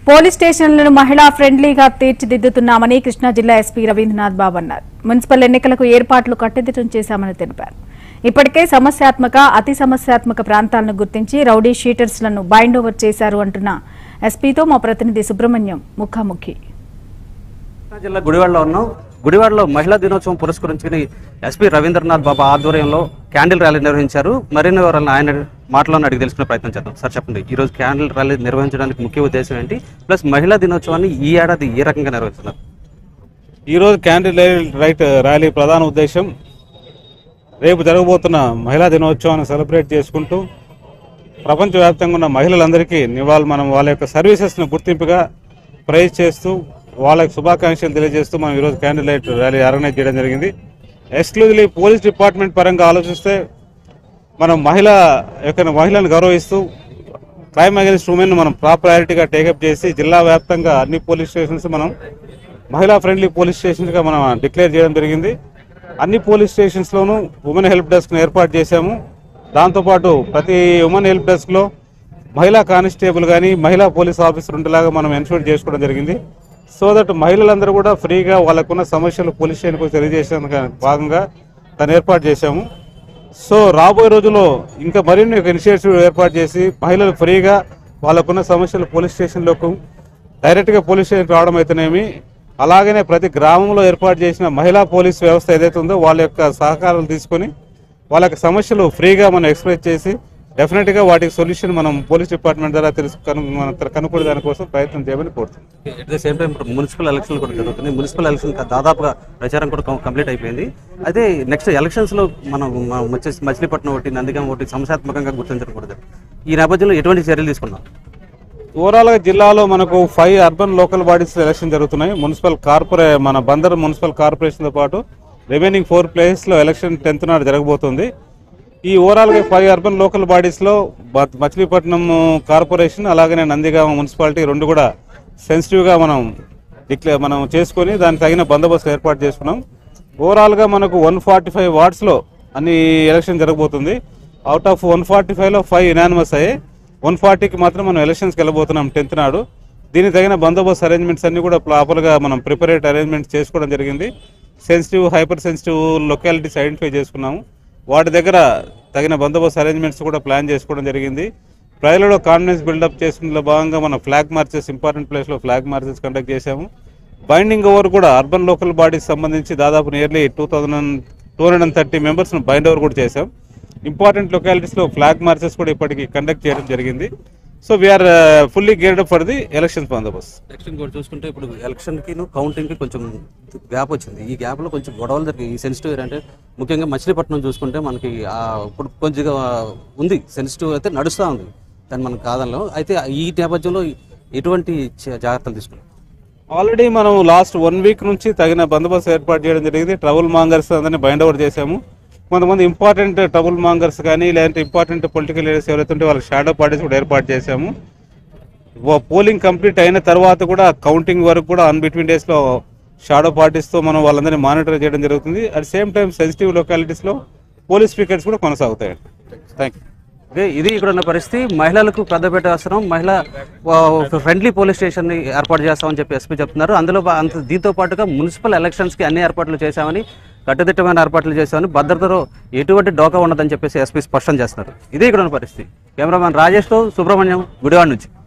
Police స్టేషన్లను మహిళా ఫ్రెండ్లీగా తీర్చిదిద్దుతున్నామని కృష్ణా జిల్లా ఎస్పీ రవీంద్రనాథ్ బాబు అన్నారు మున్సిపల్ ఎన్నికలకు ఏర్పాట్లు కట్టుదిట్టం చేశామని తెలిపారు ఇప్పటికే సమస్యాత్మక అతి సమస్యాత్మక ప్రాంతాలను గుర్తించి రౌడీ షీటర్స్లను బైండ్ ఓవర్ చేశారు అంటున్న ఎస్పీతో మా ప్రతినిధి సుబ్రహ్మణ్యం ముఖాముఖి కృష్ణా జిల్లా గుడివాడలో ఉన్నాం గుడివాడలో మహిళా దినోత్సవం పురస్కరించుకుని ఎస్పీ రవీంద్రనాథ్ బాబా ఆధ్వర్యంలో క్యాండిల్ ర్యాలీ నిర్వహించారు మరిన్ని వివరాలను ఆయన మాటలను అడిగి తెలుసుకునే ప్రయత్నం చేద్దాం సార్ చెప్పండి ఈ రోజు క్యాండిల్ ర్యాలీ నిర్వహించడానికి ముఖ్య ఉద్దేశం ఏంటి ప్లస్ మహిళా దినోత్సవాన్ని ఈ ఏడాది ఏ రకంగా నిర్వహిస్తున్నారు ఈరోజు క్యాండిల్ రైట్ ర్యాలీ ప్రధాన ఉద్దేశం రేపు జరగబోతున్న మహిళా దినోత్సవాన్ని సెలబ్రేట్ చేసుకుంటూ ప్రపంచవ్యాప్తంగా ఉన్న మహిళలందరికీ నివాళ మనం వాళ్ళ యొక్క సర్వీసెస్ను గుర్తింపుగా ప్రైజ్ చేస్తూ వాళ్ళకి శుభాకాంక్షలు తెలియజేస్తూ మనం ఈరోజు క్యాండిల్ లైట్ ర్యాలీ ఆర్గనైజ్ చేయడం జరిగింది ఎక్స్క్లూజివ్లీ పోలీస్ డిపార్ట్మెంట్ పరంగా ఆలోచిస్తే మనం మహిళ యొక్క మహిళలను గౌరవిస్తూ క్రైమ్ అగేన్స్ట్ ఉమెన్ మనం ప్రయారిటీగా టేకప్ చేసి జిల్లా వ్యాప్తంగా అన్ని పోలీస్ స్టేషన్స్ మనం మహిళా ఫ్రెండ్లీ పోలీస్ స్టేషన్స్గా మనం డిక్లేర్ చేయడం జరిగింది అన్ని పోలీస్ స్టేషన్స్లోనూ ఉమెన్ హెల్ప్ డెస్క్ను ఏర్పాటు చేశాము దాంతోపాటు ప్రతి ఉమెన్ హెల్ప్ డెస్క్లో మహిళా కానిస్టేబుల్ కానీ మహిళా పోలీస్ ఆఫీసర్ ఉండేలాగా మనం ఎన్షూర్ చేసుకోవడం జరిగింది సో దట్ మహిళలందరూ కూడా ఫ్రీగా వాళ్ళకున్న సమస్యలు పోలీస్ స్టేషన్కు తెలియజేసేందుకు భాగంగా దాన్ని ఏర్పాటు చేశాము సో రాబోయే రోజుల్లో ఇంకా మరిన్ని ఒక ఇనిషియేటివ్ ఏర్పాటు చేసి మహిళలు ఫ్రీగా వాళ్ళకున్న సమస్యలు పోలీస్ స్టేషన్లోకి డైరెక్ట్గా పోలీస్ స్టేషన్కి రావడం అయితేనేమి అలాగనే ప్రతి గ్రామంలో ఏర్పాటు చేసిన మహిళా పోలీస్ వ్యవస్థ ఏదైతే ఉందో వాళ్ళ యొక్క సహకారాలు తీసుకొని వాళ్ళ యొక్క సమస్యలు ఫ్రీగా మనం ఎక్స్ప్రెస్ చేసి డెఫినెట్గా వాటికి సొల్యూషన్ మనం పోలీస్ డిపార్ట్మెంట్ ద్వారా తెలుసు కను మన కనుక్కునే దానికోసం ప్రయత్నం చేయమని కోరుతున్నాం అట్ ద సేమ్ టైం ఇప్పుడు మున్సిపల్ ఎలక్షన్లు కూడా జరుగుతున్నాయి మున్సిపల్ ఎలక్షన్ దాదాపుగా ప్రచారం కూడా కం- కంప్లీట్ అయిపోయింది అయితే నెక్స్ట్ ఎలక్షన్స్లో మనం మ- వచ్చేసి మచిలీపట్నం ఒకటి నందిగాం ఒకటి సమస్యాత్మకంగా గుర్తించడం కూడా జరిగింది. ఈ నేపథ్యంలో ఎటువంటి చర్యలు తీసుకున్నాం ఓవరాల్ గా జిల్లాలో మనకు five urban local bodies election జరుగుతున్నాయి మున్సిపల్ కార్పొరే మన బందర్ మున్సిపల్ కార్పొరేషన్ తో పాటు రిమైనింగ్ ఫోర్ ప్లేసెస్ లో ఎలక్షన్ టెన్త్ నాడు జరగబోతుంది ఈ ఓవరాల్ గా ఫైవ్ అర్బన్ లోకల్ బాడీస్ లో బ- మచిలీపట్నం కార్పొరేషన్ అలాగనే నందిగామ మున్సిపాలిటీ రెండు కూడా సెన్సిటివ్ గా మనం డిక్లేర్ మనం చేసుకొని దానికి తగిన బందోబస్తు ఏర్పాటు చేసుకున్నాం ఓవరాల్ గా మనకు వన్ ఫార్టీ ఫైవ్ వార్డ్స్ లో అన్ని ఎలక్షన్ జరగబోతుంది out of one forty five లో ఫైవ్ ఇనానిమస్ అయ్యాయి వన్ ఫార్టీకి మాత్రం మనం ఎలక్షన్స్కి వెళ్ళబోతున్నాం టెన్త్ నాడు దీనికి తగిన బందోబస్తు అరేంజ్మెంట్స్ అన్ని కూడా ప్రాపర్గా మనం ప్రిపరేట్ అరేంజ్మెంట్స్ చేసుకోవడం జరిగింది sensitive hyper sensitive localities identify చేసుకున్నాము వాటి దగ్గర తగిన బందోబస్తు అరేంజ్మెంట్స్ కూడా ప్లాన్ చేసుకోవడం జరిగింది ప్రజలలో కాన్ఫిడెన్స్ బిల్డప్ చేసుకునే భాగంగా మనం ఫ్లాగ్ మార్చెస్ ఇంపార్టెంట్ ప్లేస్లో ఫ్లాగ్ మార్చెస్ కండక్ట్ చేశాము బైండింగ్ ఓవర్ కూడా అర్బన్ లోకల్ బాడీస్ సంబంధించి దాదాపు nearly two thousand two hundred and thirty మెంబర్స్ను బైండ్ ఓవర్ కూడా చేశాం ఇంపార్టెంట్ లొకాలిటీస్లో ఫ్లాగ్ మార్చెస్ కూడా ఇప్పటికి కండక్ట్ చేయడం జరిగింది so we're fully geared for the elections బందోబస్తు ఎలక్షన్ కూడా చూసుకుంటే ఇప్పుడు ఎలక్షన్ కి కౌంటింగ్ కి కొంచెం గ్యాప్ వచ్చింది ఈ గ్యాప్ లో కొంచెం గొడవలు జరిగాయి ఈ సెన్సిటివ్ అంటే ముఖ్యంగా మచిలీపట్నం చూసుకుంటే మనకి ఆ ఇప్పుడు కొంచెం ఉంది సెన్సిటివ్ అయితే నడుస్తూ ఉంది దాన్ని మనం కాదంలో అయితే ఈ నేపథ్యంలో ఎటువంటి చ- జాగ్రత్తలు తీసుకున్నాం ఆల్రెడీ మనం లాస్ట్ వన్ వీక్ నుంచి తగిన బందోబస్తు ఏర్పాటు చేయడం జరిగింది ట్రబుల్ మాంగర్స్ అందరినీ బైండ్ ఓవర్ చేశాము కొంతమంది ఇంపార్టెంట్ ట్రబుల్ మాంగర్స్ కానీ లేదంటే ఇంపార్టెంట్ పొలిటికల్ లీడర్స్ ఎవరైతే ఉంటే వాళ్ళకి షాడో పార్టీస్ కూడా ఏర్పాటు చేశాము పోలింగ్ కంప్లీట్ అయిన తర్వాత కూడా కౌంటింగ్ వరకు కూడా అన్ బిట్వీన్ డేస్ లో షాడో పార్టీస్ తో మనం వాళ్ళందరినీ మానిటర్ చేయడం జరుగుతుంది at same time sensitive localities లో పోలీస్ స్పీకర్స్ కూడా కొనసాగుతాయి థ్యాంక్ యూ అదే ఇది ఇక్కడ ఉన్న పరిస్థితి మహిళలకు పెద్దపేట అవసరం మహిళ ఫ్రెండ్లీ పోలీస్ స్టేషన్ ని ఏర్పాటు చేస్తామని చెప్పి ఎస్పీ చెప్తున్నారు అందులో బా- అంత దీంతో పాటుగా మున్సిపల్ ఎలక్షన్స్ కి అన్ని ఏర్పాట్లు చేశామని కట్టుదిట్టమైన ఏర్పాట్లు చేశామని భద్రతలో ఎటువంటి డోకా ఉండదని చెప్పేసి ఎస్పీ స్పష్టం చేస్తున్నారు ఇదే ఇక్కడ ఉన్న పరిస్థితి కెమెరామెన్ రాజేష్తో సుబ్రహ్మణ్యం గుడివాడ నుంచి